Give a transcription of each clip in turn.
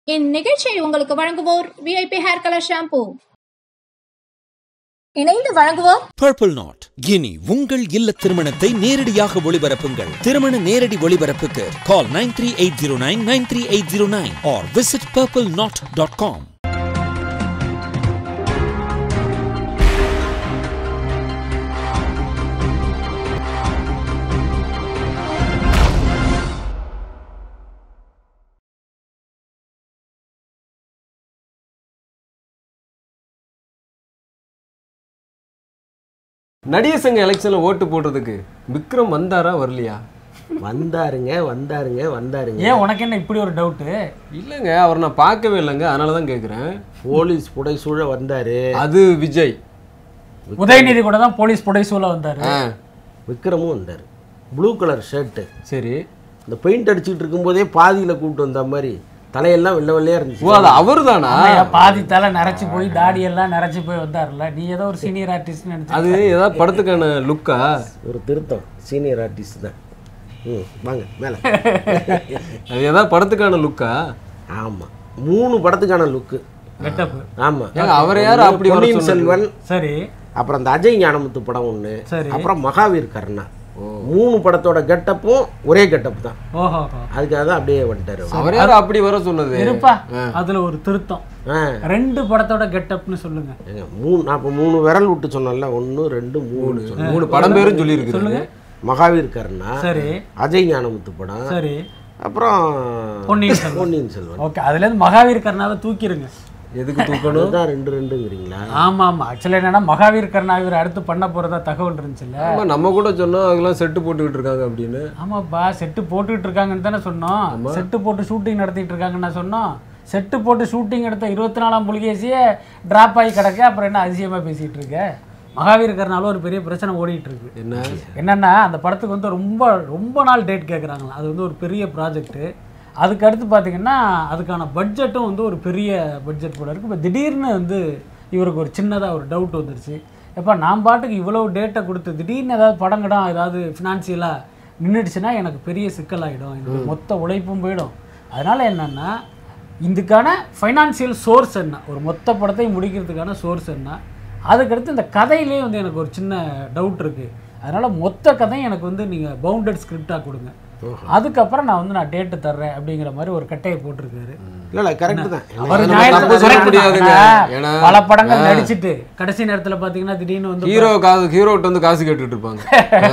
இந்நிகழ்ச்சியை உங்களுக்கு வழங்குவோர் விஐபி ஹேர் கலர் ஷாம்பூ இணைந்து வழங்குவோர் பர்பிள் நாட் இனி உங்கள் இல்ல திருமணத்தை நேரடியாக ஒளிபரப்புங்கள் திருமண நேரடி ஒளிபரப்புக்கு call nine three eight zero nine nine three eight zero nine or visit purple knot dot com நடிகர் சங்க எலெக்ஷன்ல ஓட்டு போடுறதுக்கு விக்ரம் வந்தாரா வரலையா வந்தாருங்க வந்தாருங்க வந்தாருங்க ஏன் உனக்கு என்ன இப்படி ஒரு டவுட்டு இல்லைங்க அவர் நான் பார்க்கவே இல்லைங்க அதனால தான் கேட்குறேன் போலீஸ் புடைசூழ வந்தாரு அது விஜய் உதயநிதி கூட தான் போலீஸ் புடைசூழ வந்தாரு ஆ விக்ரமும் வந்தார் ப்ளூ கலர் ஷர்ட்டு சரி இந்த பெயிண்ட் அடிச்சுட்டு இருக்கும்போதே பாதியில் கூப்பிட்டு வந்த மாதிரி தலையெல்லாம் வெள்ளை வெள்ளையா ஓ இருந்துச்சு அது அவர் தானா ஆமாய்யா, பாதி தலை நரைச்சு போய் தாடி எல்லாம் நரைச்சு போய் வந்தாருல்ல நீ ஏதோ ஒரு சீனியர் ஆர்டிஸ்ட் நினைச்சு அது ஏதாவது படத்துக்கான லுக்கா ஒரு திருத்தம் சீனியர் ஆர்டிஸ்ட் தான் ம் வாங்க மேலே அது ஏதாவது படத்துக்கான லுக்கா ஆமாம் மூணு படத்துக்கான லுக்கு கெட்டப் ஆமாம் ஏங்க, அவரை யாரு அப்படி வர பொன்னியின் சொன்னது? செல்வன் சரி அப்புறம் அந்த அஜய் ஞானமுத்து படம் ஒன்று சரி. அப்புறம் மகாவீர் கர்ணா மூணு படத்தோட கெட்டப்பும் ஒரே கெட்டப் தான் ஓஹோ அதுக்காக தான் அப்படியே வந்துட்டாரு அவர். அவர் யாரு அப்படி வர சொன்னது இருப்பா அதுல ஒரு திருத்தம் ஆ ரெண்டு படத்தோட கெட்டப்னு சொல்லுங்க ஏங்க, மூணு நான் இப்போ மூணு விரல் விட்டு சொன்னேன்ல ஒன்று ரெண்டு மூணு சொன்னேன் மூணு படம் பேரும் சொல்லி சொல்லுங்க மகாவீர் கர்ணா சரி அஜய் ஞானமுத்து படம் சரி அப்புறம் பொன்னியின் செல்வன் பொன்னியின் செல்வன் ஓகே அதுல இருந்து மகாவீர் கர்ணாவை தூக்கிருங்க எதுக்கு தூக்கணும் அதுதான் ரெண்டு ரெண்டுங்கிறீங்களா ஆமா ஆமா ஆக்சுவலா என்னன்னா மகாவீர் கர்ணா இவர் அடுத்து பண்ண போறதா தகவல் இருந்துச்சுல்ல ஆமா நம்ம கூட சொன்னோம் அதெல்லாம் செட்டு போட்டுக்கிட்டு இருக்காங்க அப்படின்னு ஆமாப்பா செட்டு போட்டுக்கிட்டு இருக்காங்கன்னு தானே சொன்னோம் செட்டு போட்டு ஷூட்டிங் நடத்திட்டு இருக்காங்கன்னு சொன்னோம் செட்டு போட்டு ஷூட்டிங் எடுத்த இருபத்தி நாலாம் புலிகேசியே டிராப் ஆகி கிடக்க அப்புறம் என்ன அதிசயமா பேசிட்டு இருக்க மகாவீர் கர்னால ஒரு பெரிய பிரச்சனை ஓடிட்டு இருக்கு என்ன என்னன்னா அந்த படத்துக்கு வந்து ரொம்ப ரொம்ப நாள் டேட் கேட்குறாங்களா அது வந்து ஒரு பெரிய ப்ராஜெக்ட்டு அதுக்கு அடுத்து பார்த்தீங்கன்னா அதுக்கான பட்ஜெட்டும் வந்து ஒரு பெரிய பட்ஜெட் போல இருக்குது இப்போ திடீர்னு வந்து இவருக்கு ஒரு சின்னதாக ஒரு டவுட் வந்துருச்சு எப்போ நான் பாட்டுக்கு இவ்வளோ டேட்டை கொடுத்து திடீர்னு ஏதாவது படங்கடம் ஏதாவது ஃபினான்சியலாக நின்றுடுச்சுன்னா எனக்கு பெரிய சிக்கலாகிடும் எனக்கு மொத்த உழைப்பும் போயிடும் அதனால் என்னென்னா இதுக்கான ஃபைனான்சியல் சோர்ஸ் என்ன ஒரு மொத்த படத்தையும் முடிக்கிறதுக்கான சோர்ஸ் என்ன அதுக்கடுத்து இந்த கதையிலே வந்து எனக்கு ஒரு சின்ன டவுட் இருக்குது அதனால் மொத்த கதையும் எனக்கு வந்து நீங்கள் பவுண்டட் ஸ்கிரிப்டாக கொடுங்க அதுக்கப்புறம் நான் வந்து நான் டேட்டு தர்றேன் அப்படிங்கிற மாதிரி ஒரு கட்டையை போட்டிருக்காரு இல்லை இல்லை கரெக்டு தான் அவர் நம்ம நியாயம் தப்பு சொல்ல correct முடியாதுங்க. தான். ஏன்னா, பல படங்கள் நடிச்சிட்டு கடைசி நேரத்துல பாத்தீங்கன்னா திடீர்னு வந்து ஹீரோ காசு ஹீரோட்ட வந்து காசு கேட்டுட்டு இருப்பாங்க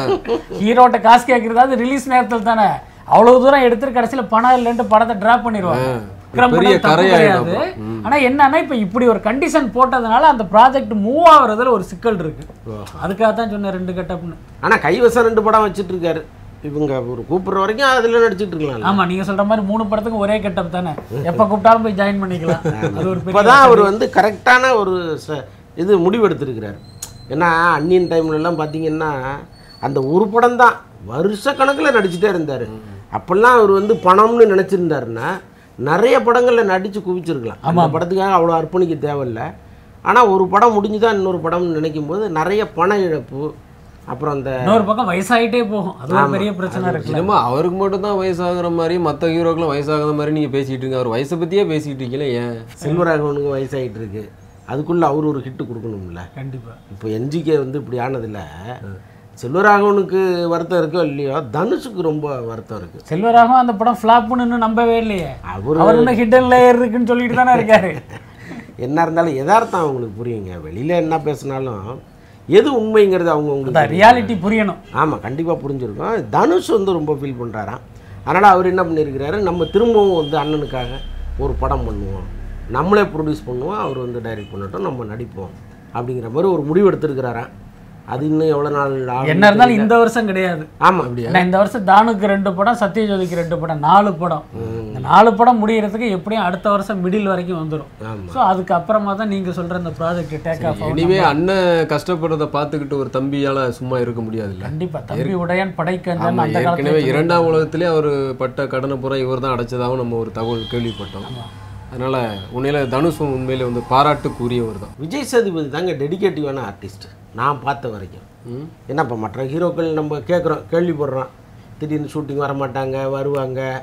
ஹீரோட்ட காசு கேட்கறதாவது ரிலீஸ் நேரத்தில் தானே அவ்வளவு தூரம் எடுத்துட்டு கடைசியில பணம் இல்லைன்ட்டு படத்தை டிராப் பண்ணிடுவாங்க விக்ரம் பெரிய படம் தப்பு கரையாயிடும் கிடையாது ஆனா என்னன்னா இப்ப இப்படி ஒரு கண்டிஷன் போட்டதுனால அந்த ப்ராஜெக்ட் மூவ் ஆகுறதுல ஒரு சிக்கல் இருக்கு அதுக்காக தான் சொன்னேன் ரெண்டு கட்டப்னு ஆனால் கைவசம் ரெண்டு படம் வச்சிட்டு இருக்காரு இவங்க ஒரு கூப்பிடுற வரைக்கும் அதில் நடிச்சிட்டு இருக்கலாம் ஆமா நீங்க சொல்ற மாதிரி மூணு படத்துக்கு ஒரே கட்டப் தானே எப்ப கூப்பிட்டாலும் போய் ஜாயின் பண்ணிக்கலாம் அது ஒரு பெரிய இப்போதான் அவர் வந்து கரெக்டான ஒரு ச- இது முடிவெடுத்திருக்கிறார் ஏன்னா அன்னியன் டைம்லலாம் பார்த்தீங்கன்னா அந்த ஒரு படம் தான் வருஷக்கணக்கில் நடிச்சுட்டே இருந்தார் அப்போல்லாம் அவர் வந்து பணம்னு நினச்சிருந்தாருன்னா நிறைய படங்களில் நடித்து குவிச்சிருக்கலாம் அந்த படத்துக்காக அவ்வளோ அர்ப்பணிக்க தேவையில்லை ஆனால் ஒரு படம் முடிஞ்சுதான் இன்னொரு படம்னு நினைக்கும் போது நிறைய பண இழப்பு அப்புறம் அந்த இன்னொரு பக்கம் வயசாயிட்டே போகும் அது ஒரு பெரிய பிரச்சனை இருக்குல்ல என்னமோ அவருக்கு மட்டும் தான் வயசாகிற மாதிரி மற்ற ஹீரோக்கெல்லாம் வயசாகாத மாதிரி நீங்க பேசிட்டு இருக்கீங்க அவர் வயசை பத்தியே பேசிட்டு இருக்கீங்களே ஏன் செல்வராகவனுக்கு வயசாகிட்டு இருக்கு அதுக்குள்ளே அவர் ஒரு ஹிட்டு கொடுக்கணும்ல கண்டிப்பா இப்போ என்ஜிகே வந்து இப்படி ஆனதில் செல்வராகவனுக்கு வருத்தம் இருக்கோ இல்லையோ தனுஷுக்கு ரொம்ப வருத்தம் இருக்கு செல்வராகவும் அந்த படம் ஃப்ளாப்னு இன்னும் நம்பவே இல்லையே அவர் அவர் இன்னும் ஹிடன் லேயர் இருக்குன்னு சொல்லிட்டு தானே இருக்காரு என்ன இருந்தாலும் யதார்த்தம் அவங்களுக்கு புரியுங்க வெளியில் என்ன பேசினாலும் எது உண்மைங்கிறது அவங்க அந்த உங்களுக்கு ரியாலிட்டி புரியணும் ஆமாம் கண்டிப்பாக புரிஞ்சிருக்கும் தனுஷ் வந்து ரொம்ப ஃபீல் பண்ணுறாராம் அதனால் அவர் என்ன பண்ணியிருக்கிறாரு நம்ம திரும்பவும் வந்து அண்ணனுக்காக ஒரு படம் பண்ணுவோம் நம்மளே ப்ரொடியூஸ் பண்ணுவோம் அவர் வந்து டைரக்ட் பண்ணட்டும் நம்ம நடிப்போம் அப்படிங்கிற மாதிரி ஒரு முடிவு எடுத்திருக்கிறாராம் அது இன்னும் எவ்வளோ நாள் ஆகும்னு என்ன இருந்தாலும் தெரியல. இந்த வருஷம் கிடையாது ஆமாம் ஏன்னா இந்த வருஷம் தானுக்கு ரெண்டு படம் சத்யஜோதிக்கு ரெண்டு படம் நாலு படம் இந்த நாலு படம் முடியறதுக்கு எப்படியும் அடுத்த வருஷம் மிடில் வரைக்கும் வந்துடும் ஆமாம் ஸோ அதுக்கு அப்புறமா தான் நீங்க சொல்ற இந்த ப்ராஜெக்ட் டேக் ஆஃப் எனிவே அண்ணன் கஷ்டப்படுறத பார்த்துக்கிட்டு ஒரு தம்பியால சும்மா இருக்க முடியாதுல்ல கண்டிப்பா தம்பி உடையான் ஆமா, படைக்கஞ்சன் அந்த ஏற்கனவே காலத்துல இரண்டாம் உலகத்திலே அவர் பட்ட கடனை பூரா இவர் தான் அடைச்சதாகவும் நம்ம ஒரு தகவல் கேள்விப்பட்டோம் அதனால உண்மையில தனுஷும் உண்மையில வந்து பாராட்டுக்குரியவர் தான் விஜய் சேதுபதி தாங்க டெடிகேட்டிவான ஆர்டிஸ்ட் நான் பார்த்த வரைக்கும் ஏன்னா இப்போ மற்ற ஹீரோக்கள் நம்ம கேட்குறோம் கேள்விப்படுறோம் திடீர்னு ஷூட்டிங் வர மாட்டாங்க வருவாங்க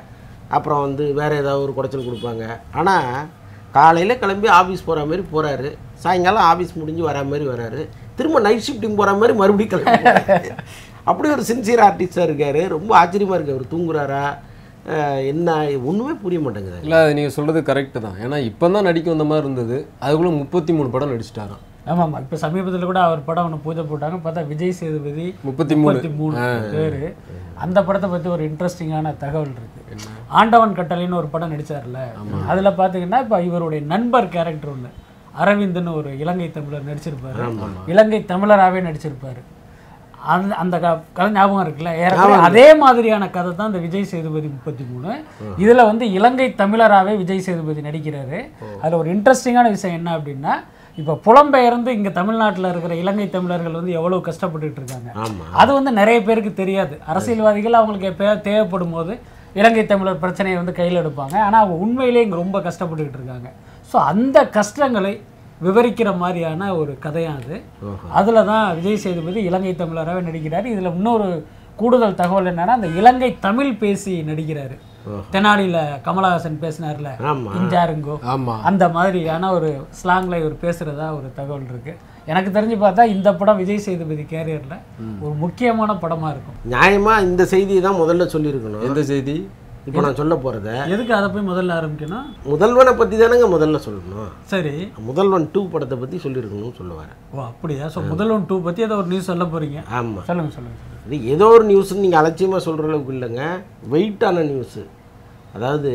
அப்புறம் வந்து வேறு ஏதாவது ஒரு குடைச்சல் கொடுப்பாங்க ஆனால் காலையில் கிளம்பி ஆஃபீஸ் போகிற மாதிரி போகிறாரு சாயங்காலம் ஆஃபீஸ் முடிஞ்சு வரா மாதிரி வராரு திரும்ப நைட் ஷிஃப்டிங் போகிற மாதிரி மறுபடியும் கிளம்பி போறாரு. அப்படி ஒரு சின்சியர் ஆர்டிஸ்டாக இருக்கார் ரொம்ப ஆச்சரியமாக இருக்கு அவர் தூங்குறாரா அஹ் என்ன ஒன்றுமே புரிய மாட்டேங்குது இல்லை அது நீங்கள் சொல்கிறது கரெக்டு தான் ஏன்னா இப்போ தான் நடிக்க வந்த மாதிரி இருந்தது அதுக்குள்ளே முப்பத்தி மூணு படம் நடிச்சிட்டாராம் ஆமாம் ஆமாம் இப்போ சமீபத்தில் கூட அவர் படம் ஒன்று பூஜை போட்டாங்க பார்த்தா விஜய் சேதுபதி முப்பத்தி மூணு முப்பத்தி மூணு பேர் அந்த படத்தை பற்றி ஒரு இன்ட்ரெஸ்டிங்கான தகவல் இருக்கு ஆண்டவன் கட்டளைன்னு ஒரு படம் நடிச்சார்ல அதில் பார்த்தீங்கன்னா இப்போ இவருடைய நண்பர் கேரக்டர் ஒன்று அரவிந்த்னு ஒரு இலங்கை தமிழர் நடிச்சிருப்பாரு இலங்கை தமிழராகவே நடிச்சிருப்பாரு அந்த அந்த க- கதை ஞாபகம் இருக்குல்ல ஏறக்குறைய அதே மாதிரியான கதை தான் இந்த விஜய் சேதுபதி முப்பத்தி மூணு இதுல வந்து இலங்கை தமிழராகவே விஜய் சேதுபதி நடிக்கிறாரு அதுல ஒரு இன்ட்ரெஸ்டிங்கான விஷயம் என்ன அப்படின்னா இப்போ புலம்பெயர்ந்து இங்க தமிழ்நாட்டுல இருக்கிற இலங்கை தமிழர்கள் வந்து எவ்வளவு கஷ்டப்பட்டுட்டு இருக்காங்க ஆமாம் அது வந்து நிறைய பேருக்கு தெரியாது அரசியல்வாதிகள் அவங்களுக்கு எப்போ தேவைப்படும் போது இலங்கை தமிழர் பிரச்சனையை வந்து கையில் எடுப்பாங்க ஆனால் அவங்க உண்மையிலேயே இங்கே ரொம்ப கஷ்டப்பட்டுக்கிட்டு இருக்காங்க ஸோ அந்த கஷ்டங்களை விவரிக்கிற மாதிரியான ஒரு கதையாக அது அதில் தான் விஜய் சேதுபதி இலங்கை தமிழராகவே நடிக்கிறார் இதில் இன்னொரு கூடுதல் தகவல் என்னன்னா அந்த இலங்கை தமிழ் பேசி நடிக்கிறாரு தெனாலியில் கமலஹாசன் பேசினார்ல ஆமா. இஞ்சாருங்கோ ஆமாம் அந்த மாதிரியான ஒரு ஸ்லாங்ல இவர் பேசுறதா ஒரு தகவல் இருக்கு எனக்கு தெரிஞ்சு பார்த்தா இந்த படம் விஜய் சேதுபதி கேரியர்ல ஒரு முக்கியமான படமா இருக்கும் நியாயமாக இந்த செய்தியை தான் முதல்ல சொல்லியிருக்கணும் எந்த செய்தி இப்போ நான் சொல்ல போகிறத எதுக்கு அதை போய் முதல்ல ஆரம்பிக்கணும் முதல்வனை பற்றி தானேங்க முதல்ல சொல்லணும் சரி முதல்வன் டூ படத்தை பற்றி சொல்லியிருக்கணும்னு சொல்ல வரேன் ஓ அப்படியா ஸோ முதல்வன் டூ பத்தி ஏதோ ஒரு நியூஸ் சொல்ல போறீங்க ஆமாம் சொல்லுங்க சொல்லுங்க சொல்லுங்க இது ஏதோ ஒரு நியூஸ்னு நீங்கள் அலட்சியமாக சொல்கிற அளவுக்கு இல்லைங்க வெயிட்டான நியூஸு அதாவது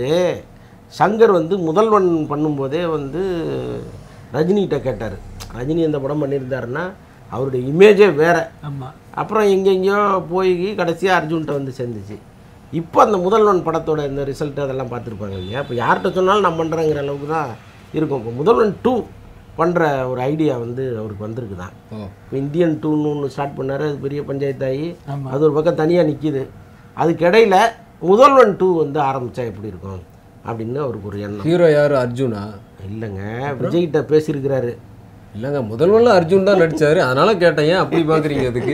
சங்கர் வந்து முதல்வன் பண்ணும்போதே வந்து ரஜினிகிட்ட கேட்டார் ரஜினி இந்த படம் பண்ணியிருந்தாருன்னா அவருடைய இமேஜே வேறு ஆமா அப்புறம் எங்கெங்கேயோ போய் கடைசியாக அர்ஜுன்கிட்ட வந்து சேர்ந்துச்சு இப்போ அந்த முதல்வன் படத்தோட இந்த ரிசல்ட் அதெல்லாம் பார்த்துருப்பாங்க இல்லையா இப்போ யார்கிட்ட சொன்னாலும் நான் பண்ணுறேங்கிற அளவுக்கு தான் இருக்கும் இப்போ முதல்வன் டூ பண்ணுற ஒரு ஐடியா வந்து அவருக்கு வந்திருக்கு தான் ஓ இப்போ இந்தியன் டூன்னு ஒன்று ஸ்டார்ட் பண்ணார் அது பெரிய பஞ்சாயத்தாகி ஆமா. அது ஒரு பக்கம் தனியாக நிற்கிது அதுக்கிடையில் முதல்வன் டூ வந்து ஆரம்பித்தா எப்படி இருக்கும் அப்படின்னு அவருக்கு ஒரு எண்ணம் ஹீரோ யார் அர்ஜுனா இல்லைங்க விஜய்கிட்ட பேசியிருக்கிறாரு இல்லைங்க முதல்வன்ல அர்ஜுன் தான் நடிச்சாரு அதனால கேட்டேன் ஏன் அப்படி பார்க்குறீங்க அதுக்கு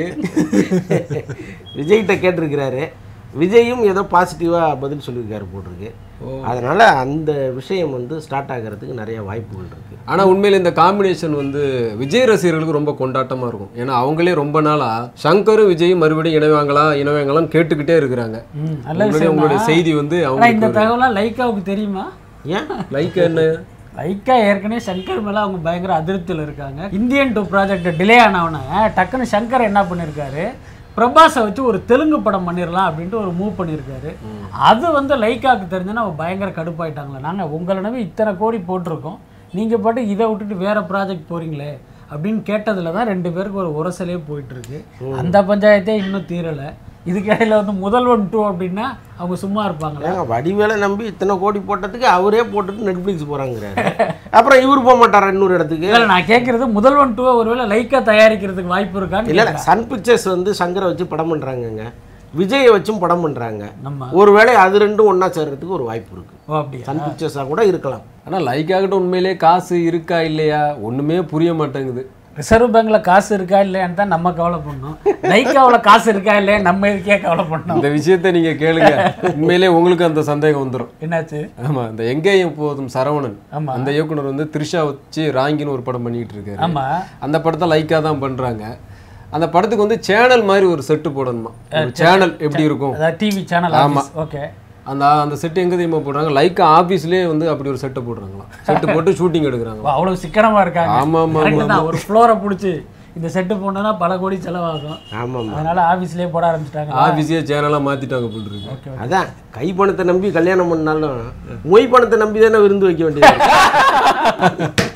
விஜய்கிட்ட கேட்டிருக்கிறாரு விஜயும் ஏதோ பாசிட்டிவாக பதில் சொல்லியிருக்காரு போட்டிருக்கு அதனால் அந்த விஷயம் வந்து ஸ்டார்ட் ஆகிறதுக்கு நிறைய வாய்ப்புகள் இருக்குது ஆனால் உண்மையில இந்த காம்பினேஷன் வந்து விஜய் ரசிகர்களுக்கு ரொம்ப கொண்டாட்டமாக இருக்கும் ஏன்னா அவங்களே ரொம்ப நாளாக சங்கரும் விஜயும் மறுபடியும் இணைவாங்களா இணைவாங்களான்னு கேட்டுக்கிட்டே இருக்கிறாங்க ம் நல்ல உங்களுடைய விஷயம் உங்களுடைய செய்தி வந்து ஆனா இந்த அவங்களுக்கு தகவலாம் லைக்காவுக்கு தெரியுமா ஏன் லைக் என்ன லைக்கா ஏற்கனவே சங்கர் மேல அவங்க பயங்கர அதிருப்தியில் இருக்காங்க இந்தியன் டூ ப்ராஜெக்ட் டிலே ஆனவன டக்குன்னு சங்கர் என்ன பண்ணியிருக்காரு பிரபாஸை வச்சு ஒரு தெலுங்கு படம் பண்ணிடலாம் அப்படின்ட்டு ஒரு மூவ் பண்ணியிருக்காரு அது வந்து லைக்காக்கு தெரிஞ்சுன்னா அவங்க பயங்கர கடுப்பாயிட்டாங்களே நாங்கள் உங்களை நம்பி இத்தனை கோடி போட்டிருக்கோம் நீங்கள் பாட்டு இதை விட்டுட்டு வேற ப்ராஜெக்ட் போறீங்களே அப்படின்னு கேட்டதுல தான் ரெண்டு பேருக்கு ஒரு உரசலே போயிட்டு இருக்கு அந்த பஞ்சாயத்தே இன்னும் தீரலை இதுக்கிடையில வந்து முதல்வன் டூ அப்படின்னா அவங்க சும்மா இருப்பாங்களா ஏங்க வடிவேலை நம்பி இத்தனை கோடி போட்டதுக்கு அவரே போட்டுட்டு நெட்ஃப்ளிக்ஸ் போகிறாங்கிறாரு அப்புறம் இவர் போக மாட்டாரா இன்னொரு இடத்துக்கு இல்ல நான் கேட்கறது முதல்வன் டூ ஒருவேளை லைக்கா தயாரிக்கிறதுக்கு வாய்ப்பு இருக்கான்னு இல்லை கேட்கிறேன். சன் பிக்சர்ஸ் வந்து சங்கரை வச்சு படம் பண்ணுறாங்கங்க விஜயை வச்சும் படம் பண்ணுறாங்க நம்ம ஒருவேளை அது ரெண்டும் ஒன்றா சேர்றதுக்கு ஒரு வாய்ப்பு இருக்குது ஓ அப்படியா சன் பிக்சர்ஸாக கூட இருக்கலாம் ஆனால் லைக்காகட்டும் உண்மையிலேயே காசு இருக்கா இல்லையா ஒன்றுமே புரிய மாட்டேங்குது ரிசர்வ் பேங்க்ல காசு இருக்கா இல்லையான்னு தான் நம்ம கவலை பண்ணோம் லைக்காவில் காசு இருக்கா இல்லையா நம்ம இதுக்கே கவலை பண்ணோம் இந்த விஷயத்தை நீங்க கேளுங்க உண்மையிலே உங்களுக்கு அந்த சந்தேகம் வந்துடும் என்னாச்சு ஆமா இந்த எங்கேயும் போதும் சரவணன் ஆமா. அந்த இயக்குனர் வந்து த்ரிஷா வச்சு ராங்கின்னு ஒரு படம் பண்ணிட்டு இருக்காரு ஆமா அந்த படத்தை லைக்கா தான் பண்றாங்க அந்த படத்துக்கு வந்து சேனல் மாதிரி ஒரு செட்டு போடணுமா ஒரு சேனல் எப்படி இருக்கும் அதாவது டிவி சேனல் ஆமா. ஓகே அந்த அந்த செட்டு எங்க தெரியுமா போடுறாங்க லைக்கா ஆபீஸ்லயே வந்து அப்படி ஒரு செட்டை போடுறாங்களாம் செட்டு போட்டு ஷூட்டிங் எடுக்கிறாங்க அவ்வளவு சிக்கனமா இருக்காங்க ஆமா, ஆமா, Correct ஆமா. தான். ஒரு ஃப்ளோரை பிடிச்சி இந்த செட்டு போனோம்னா பல கோடி செலவாகும் ஆமாம் அதனால ஆபீஸ்லயே போட ஆரம்பிச்சிட்டாங்க ஆபீஸே சேனலா மாத்திட்டாங்க போல் இருக்கு ஓகே அதான் கை பணத்தை நம்பி கல்யாணம் பண்ணாலும் மொய் பணத்தை நம்பி தானே விருந்து வைக்க வேண்டியது